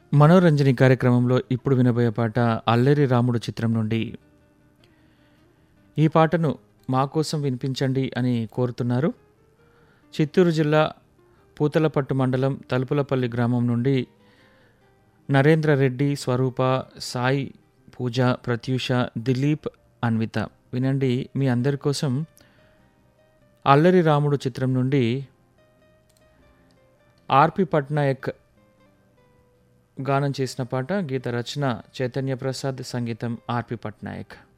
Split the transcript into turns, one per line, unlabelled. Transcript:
మనోరంజని కార్యక్రమంలో ఇప్పుడు వినబోయే పాట అల్లరి రాముడు చిత్రం నుండి ఈ పాటను మా కోసం వినిపించండి అని కోరుతున్నారు చిత్తూరు జిల్లా పూతలపట్టు మండలం తలుపులపల్లి గ్రామం నుండి నరేంద్ర రెడ్డి స్వరూప సాయి పూజ ప్రత్యూష దిలీప్ అన్విత వినండి మీ అందరి కోసం అల్లరి రాముడు చిత్రం నుండి ఆర్పి పట్నాయక్ గానం చేసిన పాట గీత రచన చైతన్య ప్రసాద్ సంగీతం ఆర్పి పట్నాయక్